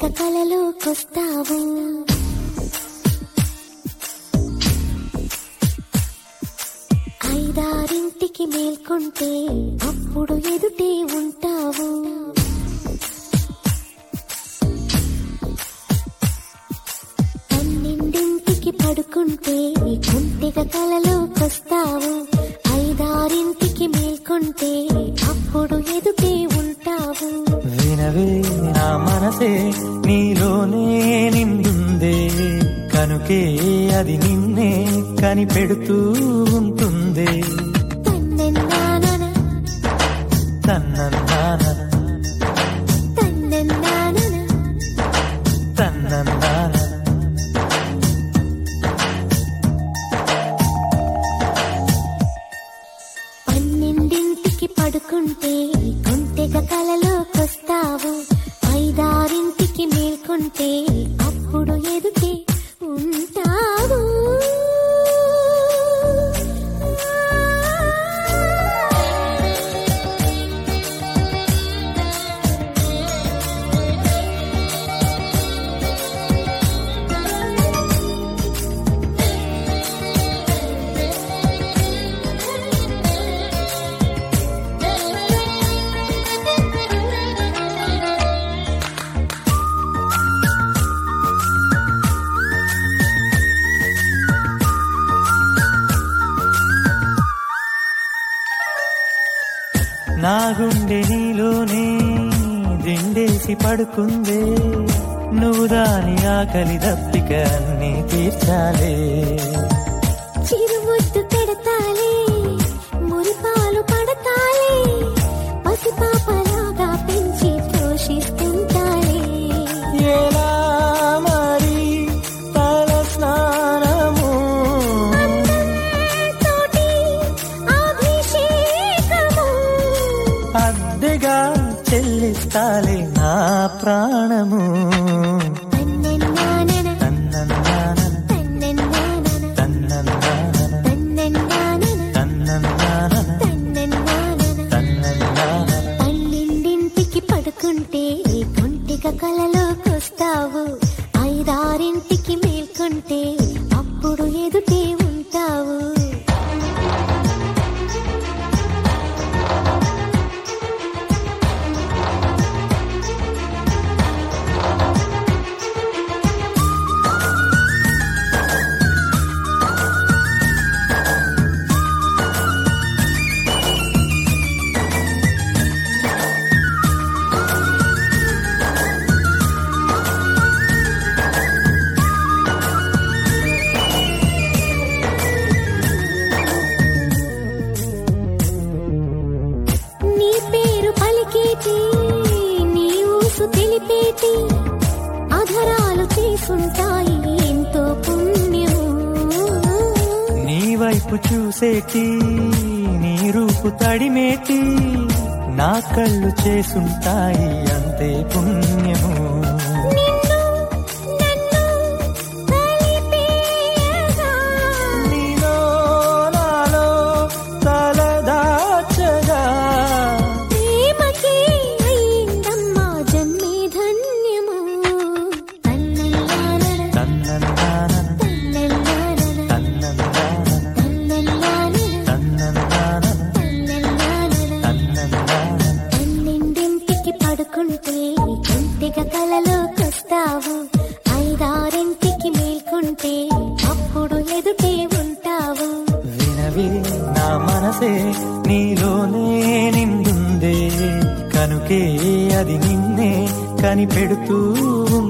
కొంటెక కలలోకొస్తావు ఐదారింటికి మేల్కొంటే అప్పుడు ఎదుటే ఉంటావు పన్నెండింటికి పడుకుంటే కొంటెక కలలోకొస్తావు ఐదారింటికి మేల్కొంటే అప్పుడు ఎదుటే ఉంటావు వినవే నా మనసే నీలోనే నిండుందే కనుకే అది నిన్నే కనిపెడుతూ ఉంటుందే తన్నెన్నానన తన్నన్నాన తన్నెన్నానన తన్నన్నాన పన్నెండింటికి పడుకుంటే కొంటెగ కలలోకొస్తావు ఐదారింటికి మేల్కొంటే అప్పుడు ఎదుటే ఉంటావు నా గుండె నీలోనే దిండేసి పడుకుందే నువ్వు దాని ఆకలి దప్పిక అన్ని తీర్చాలే చిరుముద్దు పెడతాలే మురిపాలు పడతాలే పసిపాపలాగా పెంచి పోషిస్తుంటాలే ఎలా మరి తల స్నానము తోటి అభిషేకము అద్దెగా చెల్లిస్తాలే నా ప్రాణము తన్నెన్నానన తన్నన్నాన తన్నెన్నానన తన్నన్నాన తన్నెన్నానన తన్నన్నాన తన్నెన్నానన తన్నన్నాన పన్నెండింటికి పడుకుంటే కొంటిక కలలోకొస్తావు ఐదారింటికి మేల్కొంటే అప్పుడు ఎదుటే ఉంటావు నీ పేరు పలికేటి నీ ఊసు తెలిపేటి అధరాలు చేసుంటాయి ఎంతో పుణ్యము నీ వైపు చూసేటి నీ రూపు తడిమేటి నా కళ్ళు చేసుంటాయి అంతే పుణ్యము నిన్ను నన్ను కలిపేయగా నీలో నాలో తలదాచగా ప్రేమకే అయిందమ్మా జన్మే ధన్యము తన్నెల్లానన తన్నన్నాన తన్నెల్లానన తన్నన్నాన తన్నెల్లానన తన్నన్నాన తన్నెల్లానన తన్నన్నాన పన్నెండింటికి పడుకుంటే కొంటిగ కలలోకొస్తావు ఐదారింటికి మేల్కొంటే అప్పుడు ఎదుటే ఉంటావు వినవి నా మనసే నీలోనే నిండుందే కనుకే అది నిన్నే కనిపెడుతూ